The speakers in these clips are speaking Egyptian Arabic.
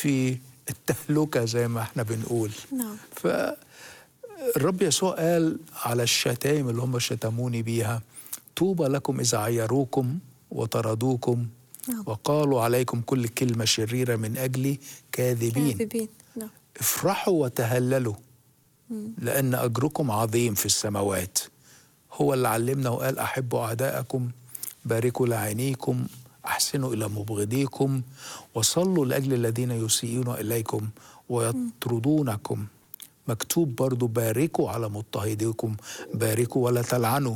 في التهلكة زي ما احنا بنقول نعم فالرب يسوع قال على الشتائم اللي هم شتموني بيها طوبى لكم إذا عيروكم وطردوكم نعم. وقالوا عليكم كل كلمة شريرة من أجلي كاذبين كاذبين نعم افرحوا وتهللوا لأن أجركم عظيم في السماوات هو اللي علمنا وقال أحبوا أعداءكم باركوا لعينيكم أحسنوا إلى مبغضيكم وصلوا لأجل الذين يسيئون إليكم ويطردونكم مكتوب برضو باركوا على مضطهديكم باركوا ولا تلعنوا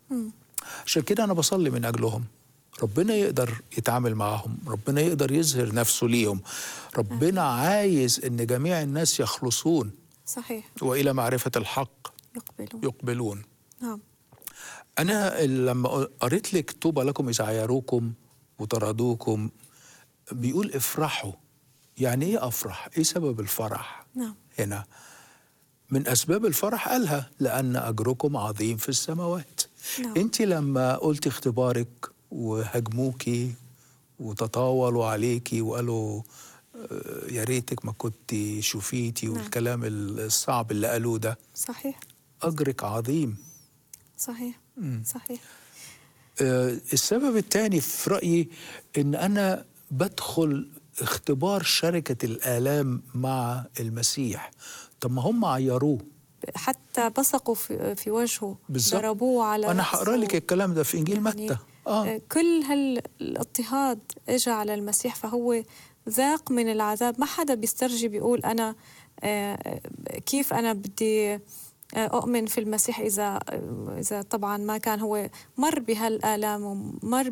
عشان كده أنا بصلي من أجلهم ربنا يقدر يتعامل معاهم ربنا يقدر يظهر نفسه ليهم ربنا عايز ان جميع الناس يخلصون صحيح والى معرفه الحق يقبلون يقبلون نعم انا لما قريت لك طوبى لكم اذا عيروكم وطردوكم بيقول افرحوا يعني ايه افرح ايه سبب الفرح نعم هنا من اسباب الفرح قالها لان اجركم عظيم في السماوات نعم. انت لما قلت اختبارك وهاجموكي وتطاولوا عليكي وقالوا آه، يا ريتك ما كنت شوفيتي نعم. والكلام الصعب اللي قالوه ده صحيح اجرك عظيم صحيح صحيح آه، السبب الثاني في رأيي إن أنا بدخل اختبار شركة الآلام مع المسيح طب ما هم عيروه حتى بصقوا في, في وجهه بالظبط. ضربوه على أنا رأسه. هقرا لك الكلام ده في إنجيل يعني متى آه. كل هالاضطهاد اجى على المسيح فهو ذاق من العذاب ما حدا بيسترجي بيقول انا آه، كيف انا بدي آه، اؤمن في المسيح اذا اذا طبعا ما كان هو مر بهالالام ومر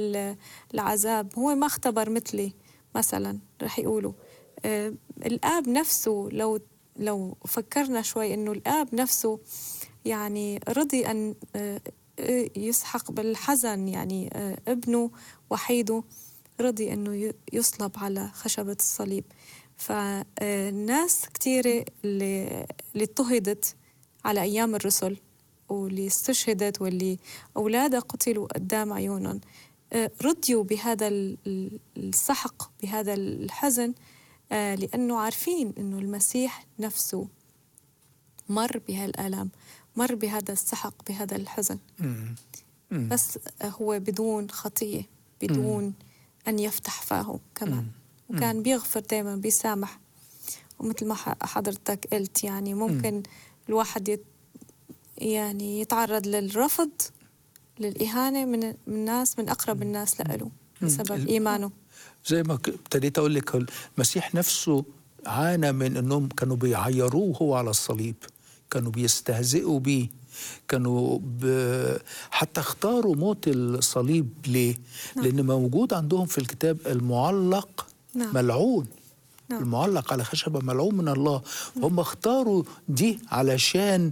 بهالعذاب هو ما اختبر مثلي مثلا رح يقولوا آه، الاب نفسه لو لو فكرنا شوي انه الاب نفسه يعني رضي ان آه، آه، يسحق بالحزن يعني آه، ابنه وحيده رضي انه ي- يصلب على خشبه الصليب فالناس كثيره اللي اللي اضطهدت على ايام الرسل واللي استشهدت واللي اولادها قتلوا قدام عيونهم آه، رضيوا بهذا ال- ال- السحق بهذا الحزن آه، لانه عارفين انه المسيح نفسه مر بهالالم مر بهذا السحق بهذا الحزن مم. مم. بس هو بدون خطية بدون أن يفتح فاه كمان وكان بيغفر دائما بيسامح ومثل ما ح- حضرتك قلت يعني ممكن الواحد يت يعني يتعرض للرفض للإهانة من من الناس من أقرب الناس له بسبب ال- إيمانه زي ما ك- ابتديت أقول لك المسيح نفسه عانى من إنهم كانوا بيعيروه هو على الصليب كانوا بيستهزئوا بيه كانوا ب... حتى اختاروا موت الصليب ليه؟ نعم. لأن موجود عندهم في الكتاب المعلق نعم. ملعون نعم. المعلق على خشبة ملعون من الله هم اختاروا دي علشان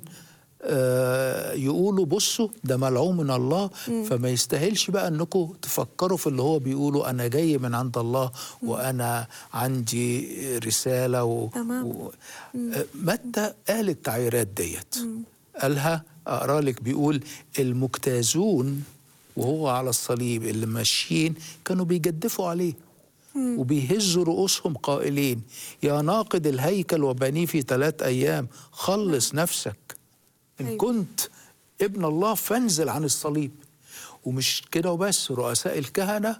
آه يقولوا بصوا ده ملعون من الله فما يستاهلش بقى انكم تفكروا في اللي هو بيقولوا انا جاي من عند الله وانا عندي رساله و... تمام. و... آه، متى قال التعييرات ديت قالها اقرا لك بيقول المجتازون وهو على الصليب اللي ماشيين كانوا بيجدفوا عليه وبيهزوا رؤوسهم قائلين يا ناقد الهيكل وبنيه في ثلاث أيام خلص نفسك إن أيوة. كنت ابن الله فانزل عن الصليب ومش كده وبس رؤساء الكهنة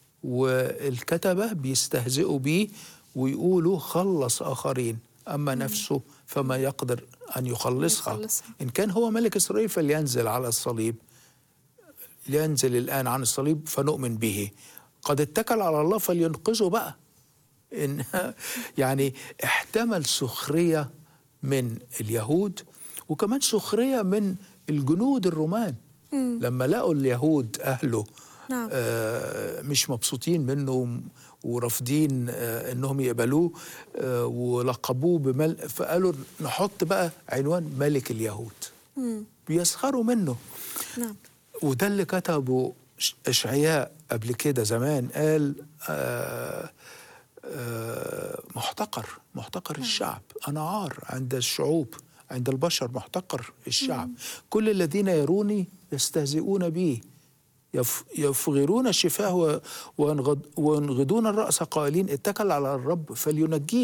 والكتبة بيستهزئوا بيه ويقولوا خلص آخرين أما نفسه فما يقدر أن يخلصها يخلصها. إن كان هو ملك إسرائيل فلينزل على الصليب لينزل الآن عن الصليب فنؤمن به قد اتكل على الله فلينقذه بقى إن يعني احتمل سخرية من اليهود وكمان سخرية من الجنود الرومان لما لقوا اليهود أهله نعم. آه مش مبسوطين منه ورافضين آه انهم يقبلوه آه ولقبوه بمل فقالوا نحط بقى عنوان ملك اليهود مم. بيسخروا منه نعم وده اللي كتبه ش- اشعياء قبل كده زمان قال آه آه محتقر محتقر الشعب انا عار عند الشعوب عند البشر محتقر الشعب كل الذين يروني يستهزئون بي يف يفغرون الشفاه و- وينغض وينغضون الرأس قائلين اتكل على الرب فلينجيه